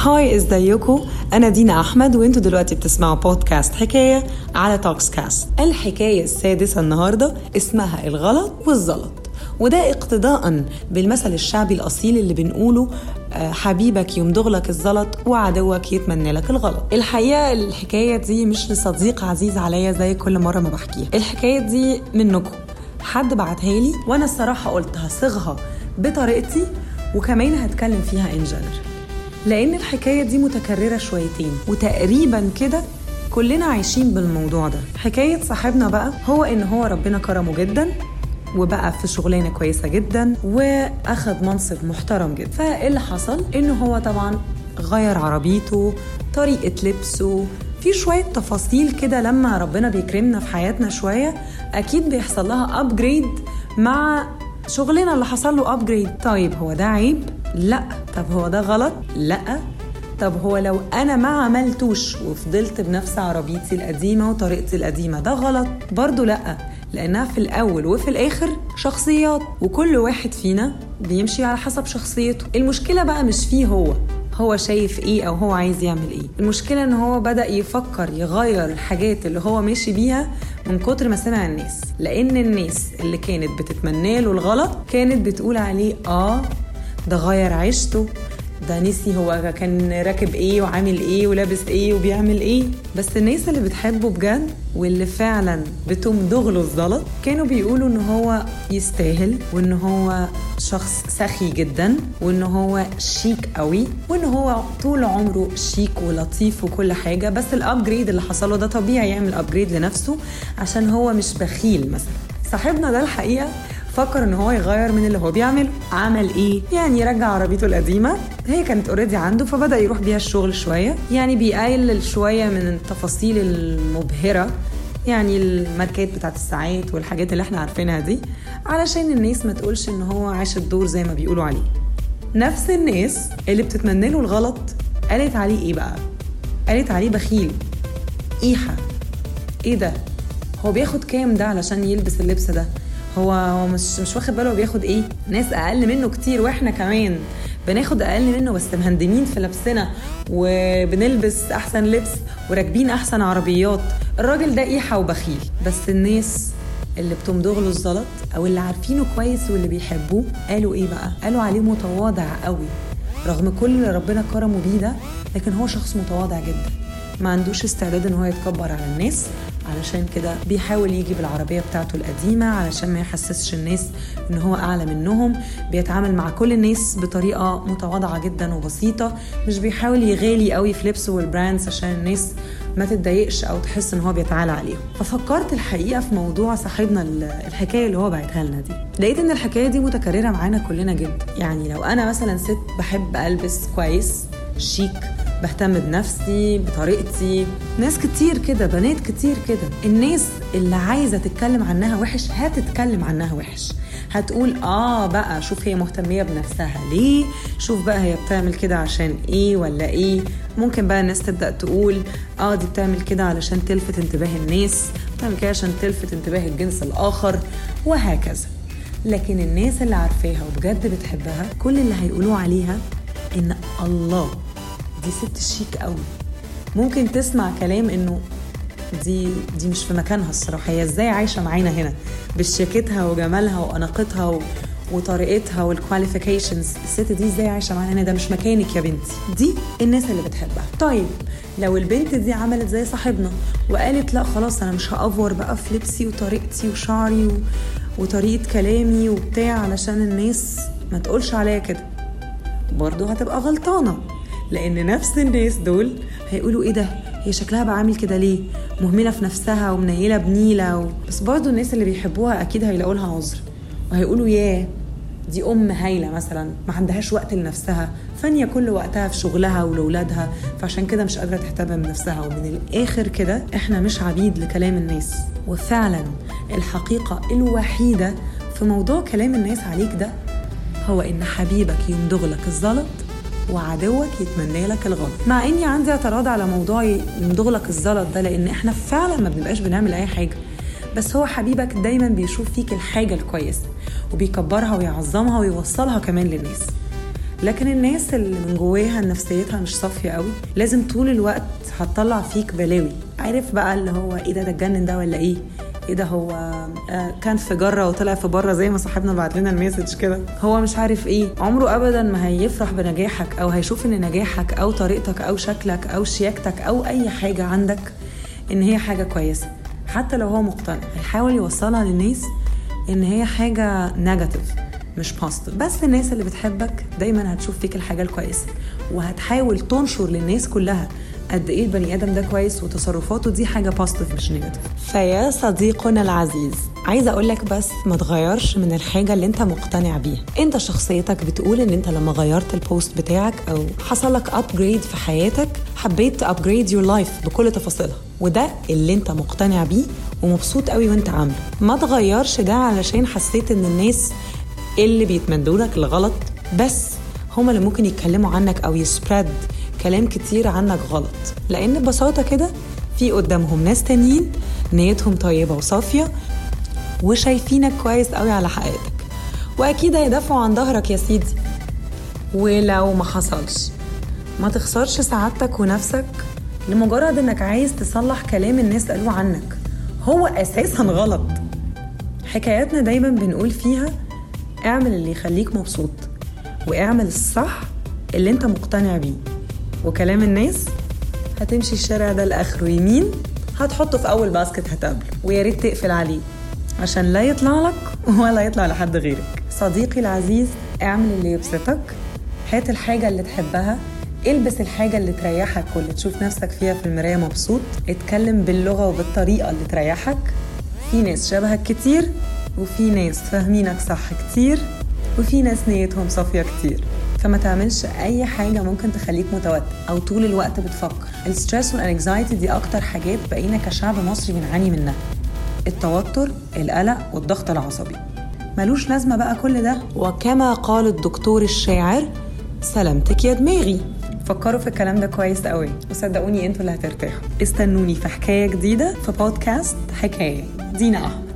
هاي ازيكم انا دينا احمد وانتوا دلوقتي بتسمعوا بودكاست حكايه على توكس كاست الحكايه السادسه النهارده اسمها الغلط والزلط وده اقتداء بالمثل الشعبي الاصيل اللي بنقوله آه، حبيبك يمضغ لك الزلط وعدوك يتمنى لك الغلط الحقيقه الحكايه دي مش لصديق عزيز عليا زي كل مره ما بحكيها الحكايه دي منكم حد بعتها لي وانا الصراحه قلت هصيغها بطريقتي وكمان هتكلم فيها ان جنرال لان الحكايه دي متكرره شويتين وتقريبا كده كلنا عايشين بالموضوع ده حكايه صاحبنا بقى هو ان هو ربنا كرمه جدا وبقى في شغلانه كويسه جدا واخد منصب محترم جدا فاللي حصل ان هو طبعا غير عربيته طريقه لبسه في شوية تفاصيل كده لما ربنا بيكرمنا في حياتنا شوية أكيد بيحصل لها أبجريد مع شغلنا اللي حصل له أبجريد طيب هو ده عيب؟ لا طب هو ده غلط؟ لا طب هو لو انا ما عملتوش وفضلت بنفس عربيتي القديمه وطريقتي القديمه ده غلط برضو لا لانها في الاول وفي الاخر شخصيات وكل واحد فينا بيمشي على حسب شخصيته المشكله بقى مش فيه هو هو شايف ايه او هو عايز يعمل ايه المشكله ان هو بدا يفكر يغير الحاجات اللي هو ماشي بيها من كتر ما سمع الناس لان الناس اللي كانت بتتمنى له الغلط كانت بتقول عليه اه ده غير عيشته ده نسي هو كان راكب ايه وعامل ايه ولابس ايه وبيعمل ايه بس الناس اللي بتحبه بجد واللي فعلا بتمضغ له الزلط كانوا بيقولوا ان هو يستاهل وان هو شخص سخي جدا وان هو شيك قوي وان هو طول عمره شيك ولطيف وكل حاجه بس الابجريد اللي حصله ده طبيعي يعمل ابجريد لنفسه عشان هو مش بخيل مثلا صاحبنا ده الحقيقه فكر ان هو يغير من اللي هو بيعمله عمل ايه يعني رجع عربيته القديمه هي كانت اوريدي عنده فبدا يروح بيها الشغل شويه يعني بيقلل شويه من التفاصيل المبهره يعني الماركات بتاعت الساعات والحاجات اللي احنا عارفينها دي علشان الناس ما تقولش ان هو عاش الدور زي ما بيقولوا عليه نفس الناس اللي بتتمنى له الغلط قالت عليه ايه بقى قالت عليه بخيل ايحة ايه ده هو بياخد كام ده علشان يلبس اللبس ده هو هو مش مش واخد باله هو بياخد ايه ناس اقل منه كتير واحنا كمان بناخد اقل منه بس مهندمين في لبسنا وبنلبس احسن لبس وراكبين احسن عربيات الراجل ده ايحة وبخيل بس الناس اللي بتمضغ له الزلط او اللي عارفينه كويس واللي بيحبوه قالوا ايه بقى قالوا عليه متواضع قوي رغم كل اللي ربنا كرمه بيه ده لكن هو شخص متواضع جدا ما عندوش استعداد ان هو يتكبر على الناس علشان كده بيحاول يجي بالعربية بتاعته القديمة علشان ما يحسسش الناس ان هو اعلى منهم بيتعامل مع كل الناس بطريقة متواضعة جدا وبسيطة مش بيحاول يغالي قوي في لبسه والبراندز عشان الناس ما تتضايقش او تحس ان هو بيتعالى عليهم ففكرت الحقيقه في موضوع صاحبنا الحكايه اللي هو بعتها لنا دي لقيت ان الحكايه دي متكرره معانا كلنا جدا يعني لو انا مثلا ست بحب البس كويس شيك بهتم بنفسي بطريقتي ناس كتير كده بنات كتير كده الناس اللي عايزه تتكلم عنها وحش هتتكلم عنها وحش هتقول اه بقى شوف هي مهتميه بنفسها ليه شوف بقى هي بتعمل كده عشان ايه ولا ايه ممكن بقى الناس تبدا تقول اه دي بتعمل كده علشان تلفت انتباه الناس بتعمل كده عشان تلفت انتباه الجنس الاخر وهكذا لكن الناس اللي عارفاها وبجد بتحبها كل اللي هيقولوه عليها ان الله دي ست شيك قوي ممكن تسمع كلام انه دي دي مش في مكانها الصراحه هي ازاي عايشه معانا هنا بشياكتها وجمالها واناقتها و... وطريقتها والكواليفيكيشنز الست دي ازاي عايشه معانا هنا ده مش مكانك يا بنتي دي الناس اللي بتحبها طيب لو البنت دي عملت زي صاحبنا وقالت لا خلاص انا مش هافور بقى في لبسي وطريقتي وشعري و... وطريقه كلامي وبتاع علشان الناس ما تقولش عليا كده برضه هتبقى غلطانه لان نفس الناس دول هيقولوا ايه ده هي شكلها بقى عامل كده ليه مهمله في نفسها ومنيله بنيله و... بس برضه الناس اللي بيحبوها اكيد هيلاقوا لها عذر وهيقولوا ياه دي ام هايله مثلا ما عندهاش وقت لنفسها فانيه كل وقتها في شغلها ولولادها فعشان كده مش قادره تهتم بنفسها ومن الاخر كده احنا مش عبيد لكلام الناس وفعلا الحقيقه الوحيده في موضوع كلام الناس عليك ده هو ان حبيبك يمضغ لك الزلط وعدوك يتمنى لك الغلط مع اني عندي اعتراض على موضوع يمضغ لك الزلط ده لان احنا فعلا ما بنبقاش بنعمل اي حاجه بس هو حبيبك دايما بيشوف فيك الحاجه الكويسه وبيكبرها ويعظمها ويوصلها كمان للناس لكن الناس اللي من جواها نفسيتها مش صافيه قوي لازم طول الوقت هتطلع فيك بلاوي عارف بقى اللي هو ايه ده ده اتجنن ده ولا ايه ايه ده هو آه كان في جره وطلع في بره زي ما صاحبنا بعت لنا الميسج كده هو مش عارف ايه عمره ابدا ما هيفرح بنجاحك او هيشوف ان نجاحك او طريقتك او شكلك او شياكتك او اي حاجه عندك ان هي حاجه كويسه حتى لو هو مقتنع هيحاول يوصلها للناس ان هي حاجه نيجاتيف مش بوزيتيف بس الناس اللي بتحبك دايما هتشوف فيك الحاجه الكويسه وهتحاول تنشر للناس كلها قد ايه البني ادم ده كويس وتصرفاته دي حاجه بوزيتيف مش نيجاتيف فيا صديقنا العزيز عايزه اقول لك بس ما تغيرش من الحاجه اللي انت مقتنع بيها انت شخصيتك بتقول ان انت لما غيرت البوست بتاعك او حصل لك ابجريد في حياتك حبيت ابجريد يور لايف بكل تفاصيلها وده اللي انت مقتنع بيه ومبسوط قوي وانت عامله ما تغيرش ده علشان حسيت ان الناس اللي بيتمنوا لك الغلط بس هما اللي ممكن يتكلموا عنك او يسبريد كلام كتير عنك غلط لان ببساطه كده في قدامهم ناس تانيين نيتهم طيبه وصافيه وشايفينك كويس قوي على حقيقتك واكيد هيدافعوا عن ظهرك يا سيدي ولو ما حصلش ما تخسرش سعادتك ونفسك لمجرد انك عايز تصلح كلام الناس قالوه عنك هو اساسا غلط حكاياتنا دايما بنقول فيها اعمل اللي يخليك مبسوط واعمل الصح اللي انت مقتنع بيه وكلام الناس هتمشي الشارع ده لاخره يمين هتحطه في اول باسكت هتقابله ويا ريت تقفل عليه عشان لا يطلع لك ولا يطلع لحد غيرك صديقي العزيز اعمل اللي يبسطك هات الحاجة اللي تحبها البس الحاجة اللي تريحك واللي تشوف نفسك فيها في المراية مبسوط اتكلم باللغة وبالطريقة اللي تريحك في ناس شبهك كتير وفي ناس فاهمينك صح كتير وفي ناس نيتهم صافية كتير فما تعملش اي حاجة ممكن تخليك متوتر او طول الوقت بتفكر الستريس والانكزايتي دي اكتر حاجات بقينا كشعب مصري بنعاني منها التوتر القلق والضغط العصبي ملوش لازمة بقى كل ده وكما قال الدكتور الشاعر سلامتك يا دماغي فكروا في الكلام ده كويس قوي وصدقوني انتوا اللي هترتاحوا استنوني في حكاية جديدة في بودكاست حكاية دينا أحمد